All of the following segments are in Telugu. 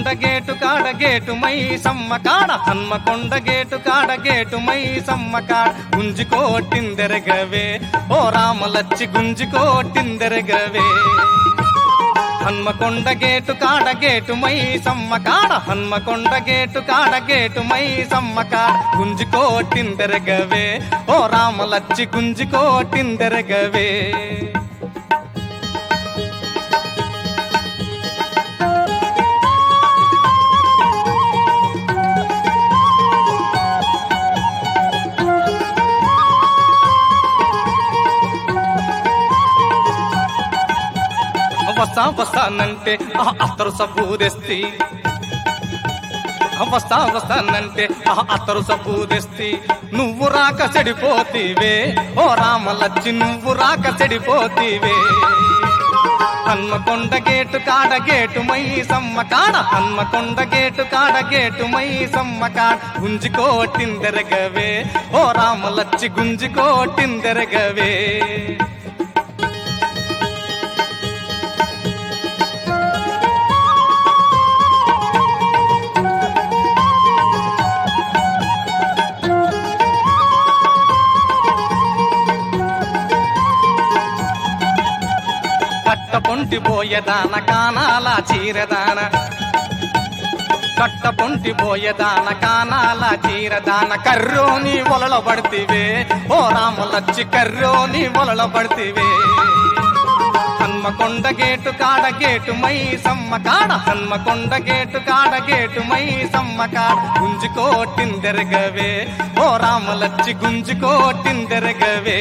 హన్మకొండ గేటు కాడ గేటు మై సమ్మ కాడ హన్మకొండ గేటు కాడ గేటు మై సమ్మ కాడ గుంజి కోటిందెరగవే ఓ రామలచ్చి గుంజి కోటిందెరగవే హన్మకొండ గేటు కాడ గేటు మై సమ్మ కాడ హన్మకొండ గేటు కాడ గేటు మై సమ్మ కాడ గుంజి కోటిందెరగవే ఓ రామలచ్చి గుంజి కోటిందెరగవే వస్తా వస్తానంటే ఆ అత్తరు సబ్బు తెస్తి వస్తా వస్తానంటే ఆ అత్తరు సబ్బు తెస్తి నువ్వు రాక చెడిపోతీవే ఓ రామలచ్చి నువ్వు రాక చెడిపోతీవే హన్మకొండ గేటు కాడ గేటు మై సమ్మ కాడ హన్మకొండ గేటు కాడ గేటు మై సమ్మ కాడ గుంజి కోటిందెరగవే ఓ రామలచ్చి గుంజి కోటిందెరగవే కట్ట పొంటి పోయేదాన కానాల చీరదాన కట్ట పొంటి పోయేదాన కానాల చీరదాన కర్రోని ఒలల పడితివే ఓ రాములచ్చి కర్రోని ఒలల పడితివే హన్మకొండ గేటు కాడ గేటు మై సమ్మ కాడ హన్మకొండ గేటు కాడ గేటు మై సమ్మ కాడ గుంజి కోటిందెరగవే ఓ రామలచ్చి గుంజి కోటిందెరగవే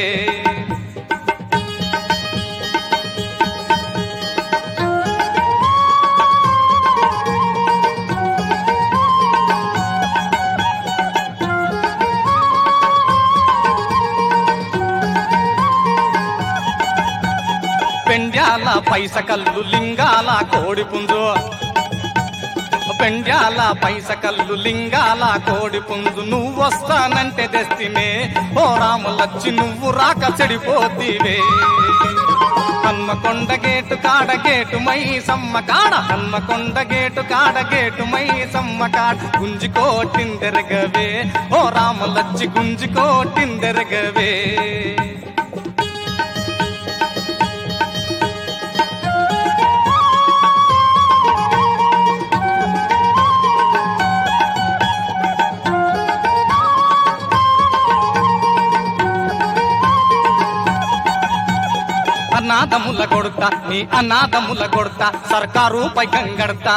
పెండ్యాల పైస కల్లు లింగాల కోడి పుంజు పెండ్యాల పైస కల్లు లింగాల కోడి పుంజు నువ్వు వస్తానంటే తెస్తినే ఓ రాములచ్చి నువ్వు రాక చెడిపోతీవే హన్మకొండ గేటు కాడ గేటు మై సమ్మ కాడ హన్మకొండ గేటు కాడ గేటు మై సమ్మ కాడ గుంజి కోటిందెరగవే ఓ రాములచ్చి గుంజి కోటిందెరగవే అనాథముల కొడుతా నీ అనాథముల కొడుతా సర్కారు పై కంగడతా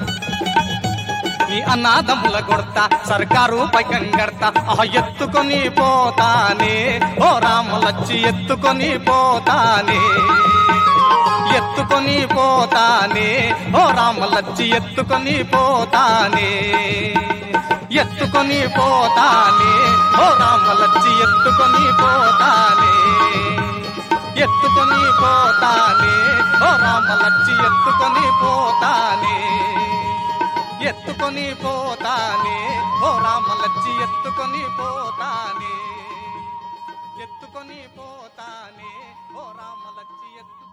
నీ అనాథముల కొడతా సర్కారు పై కంగడతా ఆహ ఎత్తుకొని పోతానే ఓ రాములచ్చి ఎత్తుకొని పోతానే ఎత్తుకొని పోతానే ఓ రామలచ్చి ఎత్తుకొని పోతానే ఎత్తుకొని పోతానే ఓ రామలచ్చి ఎత్తుకొని పోతానే ఎత్తుకొని పోతానే ఓ రామలచ్చి ఎత్తుకొని పోతానే ఎత్తుకొని పోతానే ఓ రామలచ్చి ఎత్తుకొని పోతానే ఎత్తుకొని పోతానే ఓ రామలచ్చి ఎత్తు